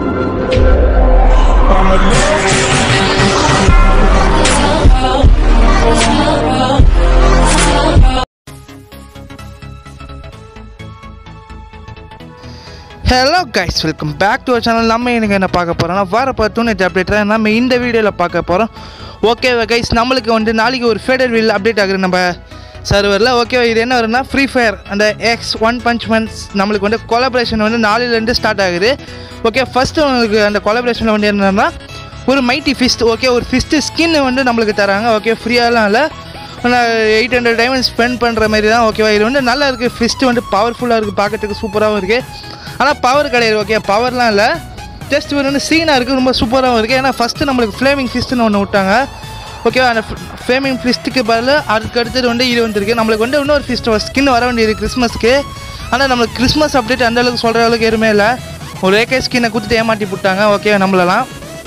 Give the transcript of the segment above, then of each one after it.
hello guys welcome back to channel நம்ம எனக்கு என்ன பார்க்க போகிறோம்னா வர பார்த்தோன்னு அப்டேட் தான் நம்ம இந்த வீடியோவில் பார்க்க போகிறோம் ஓகே கைஸ் நம்மளுக்கு வந்து நாளைக்கு ஒரு ஃபேடர் வில் அப்டேட் ஆகுது நம்ம சர்வரில் ஓகே இது என்ன வரும்னா ஃப்ரீ ஃபயர் அந்த எக்ஸ் ஒன் பஞ்ச் மந்த்ஸ் நம்மளுக்கு வந்து கொலபரேஷன் வந்து நாளையிலேருந்து ஸ்டார்ட் ஆகுது ஓகே ஃபஸ்ட்டு உங்களுக்கு அந்த கொலபரேஷனில் வந்து என்னன்னா ஒரு மைட்டி ஃபிஸ்ட் ஓகே ஒரு ஃபிஸ்ட்டு ஸ்கின் வந்து நம்மளுக்கு தராங்க ஓகே ஃப்ரீயாலாம் இல்லை எயிட் ஹண்ட்ரட் டைமண்ட் ஸ்பெண்ட் பண்ணுற மாதிரி தான் ஓகேவா இது வந்து நல்லா இருக்குது ஃபிஸ்ட்டு வந்து பவர்ஃபுல்லாக இருக்குது பார்க்கறதுக்கு சூப்பராகவும் இருக்குது ஆனால் பவர் கிடையாது ஓகே பவர்லாம் இல்லை ஜஸ்ட் ஒரு வந்து சீனாக இருக்குது ரொம்ப சூப்பராகவும் இருக்குது ஏன்னா ஃபஸ்ட்டு நம்மளுக்கு ஃப்ளேமிங் ஃபிஸ்ட்டுன்னு ஒன்று விட்டாங்க ஓகேவா அந்த ஃப்ளேமிங் ஃபிஸ்ட்டுக்கு பதில் அதுக்கு அடுத்தது வந்து இது வந்துருக்கு நம்மளுக்கு வந்து இன்னொரு ஃபிஸ்ட் ஸ்கின் வர வேண்டியது கிறிஸ்மஸ்க்கு ஆனால் நம்மளுக்கு கிறிஸ்மஸ் அப்டேட் அந்த அளவுக்கு சொல்கிற அளவுக்கு எதுவுமே இல்லை ஒரு ஏகே ஸ்கின்னை கொடுத்துட்டு ஏமாட்டி விட்டாங்க ஓகே நம்மளெல்லாம்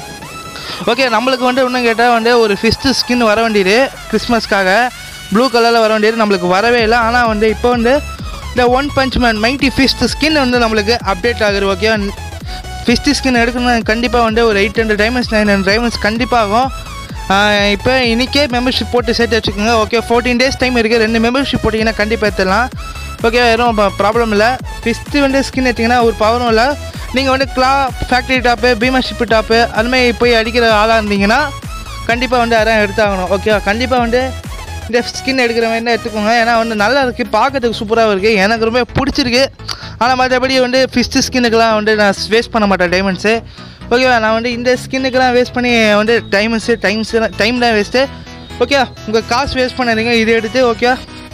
ஓகே நம்மளுக்கு வந்து இன்னும் கேட்டால் வந்து ஒரு ஃபிஸ்ட்டு ஸ்கின் வர வேண்டியது கிறிஸ்மஸ்க்காக ப்ளூ கலரில் வர வேண்டியது நம்மளுக்கு வரவே இல்லை ஆனால் வந்து இப்போ வந்து இந்த one punch man mighty fist skin வந்து நம்மளுக்கு அப்டேட் ஆகுது ஓகே ஃபிஸ்ட் ஸ்கின் எடுக்கணும் கண்டிப்பாக வந்து ஒரு eight hundred diamonds nine hundred diamonds கண்டிப்பாக ஆகும் இப்போ இன்றைக்கே மெம்பர்ஷிப் போட்டு சேர்த்து வச்சுக்கோங்க ஓகே ஃபோர்டீன் டேஸ் டைம் இருக்குது ரெண்டு மெம்பர்ஷிப் போட்டிங்கன்னா கண்டிப்பாக எடுத்துடலாம் ஓகே எதுவும் ப்ராப்ளம் இல்லை ஃபிஸ்ட்டு வந்து ஸ்கின் எடுத்திங்கன்னா ஒரு பவரும் இல்லை நீங்கள் வந்து கிளா ஃபேக்ட்ரி டாப்பு பீமர்ஷிப் டாப்பு அதுமாதிரி போய் அடிக்கிற ஆளாக இருந்தீங்கன்னா கண்டிப்பாக வந்து அதான் எடுத்தாகணும் ஓகேவா கண்டிப்பாக வந்து இந்த ஸ்கின் எடுக்கிற மாதிரி தான் எடுத்துக்கோங்க ஏன்னா வந்து நல்லா இருக்குது பார்க்கறதுக்கு சூப்பராக இருக்குது எனக்கு ரொம்ப பிடிச்சிருக்கு ஆனால் மற்றபடி வந்து ஃபிஸ்ட்டு ஸ்கின்னுக்கெலாம் வந்து நான் வேஸ்ட் பண்ண மாட்டேன் டைமண்ட்ஸு ஓகேவா நான் வந்து இந்த ஸ்கின்னுக்கெலாம் வேஸ்ட் பண்ணி வந்து டைமண்ட்ஸு டைம்ஸு டைம் தான் வேஸ்ட்டு ஓகே உங்கள் காசு வேஸ்ட் பண்ணாதீங்க இதை எடுத்து ஓகே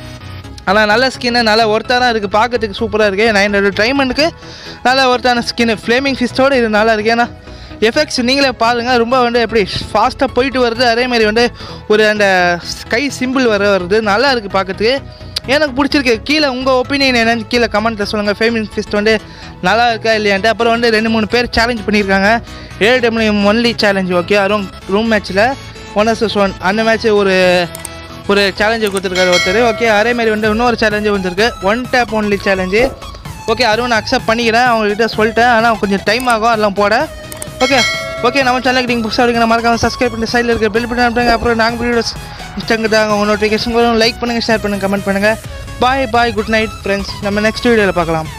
ஆனால் நல்ல ஸ்கின்னு நல்ல ஒர்த்தாக இருக்குது பார்க்கறதுக்கு சூப்பராக இருக்குது நைன் ஹண்ட்ரட் டைமண்டுக்கு நல்ல ஒர்த்தான ஸ்கின்னு ஃப்ளேமிங் ஃபிஸ்ட்டோடு இது நல்லா இருக்குது ஏன்னா எஃபெக்ட்ஸ் நீங்களே பாருங்கள் ரொம்ப வந்து எப்படி ஃபாஸ்ட்டாக போயிட்டு வருது அதேமாதிரி வந்து ஒரு அந்த ஸ்கை சிம்பிள் வர வருது நல்லா இருக்குது பார்க்கறதுக்கு எனக்கு பிடிச்சிருக்கு கீழே உங்கள் ஒப்பீனியன் என்னன்னு கீழே கமெண்ட்டில் சொல்லுங்கள் ஃபேமிங் ஃபிஸ்ட் வந்து நல்லா இருக்கா இல்லையான்ட்டு அப்புறம் வந்து ரெண்டு மூணு பேர் சேலஞ்ச் பண்ணியிருக்காங்க ஏழு டபிள்யூ ஒன்லி சேலஞ்ச் ஓகே அதுவும் ரூம் மேட்ச்சில் ஒன் எஸ் ஒன் அந்த மேட்ச் ஒரு ஒரு சேலஞ்சு கொடுத்துருக்காரு ஒருத்தர் ஓகே அதே மாதிரி வந்து இன்னொரு சேலஞ்சு வந்திருக்கு one tap only challenge okay அதுவும் நான் அக்செப்ட் பண்ணிக்கிறேன் அவங்ககிட்ட சொல்லிட்டேன் ஆனால் கொஞ்சம் டைம் ஆகும் அதெல்லாம் போட ஓகே ஓகே நம்ம சேனலுக்கு நீங்கள் புதுசாக இருக்கீங்க மறக்காம சப்ஸ்கிரைப் பண்ணி சைடில் இருக்க பெல் பண்ணி அனுப்புங்க அப்புறம் நாங்கள் வீடியோஸ் இன்ஸ்டாங்க தாங்க உங்கள் நோட்டிஃபிகேஷன் வரும் லைக் பண்ணுங்கள் ஷேர் பண்ணுங்கள் கமெண்ட் பண்ணுங்கள் bye bye good night friends நம்ம நெக்ஸ்ட் வீடியோவில் பார்க்கலாம்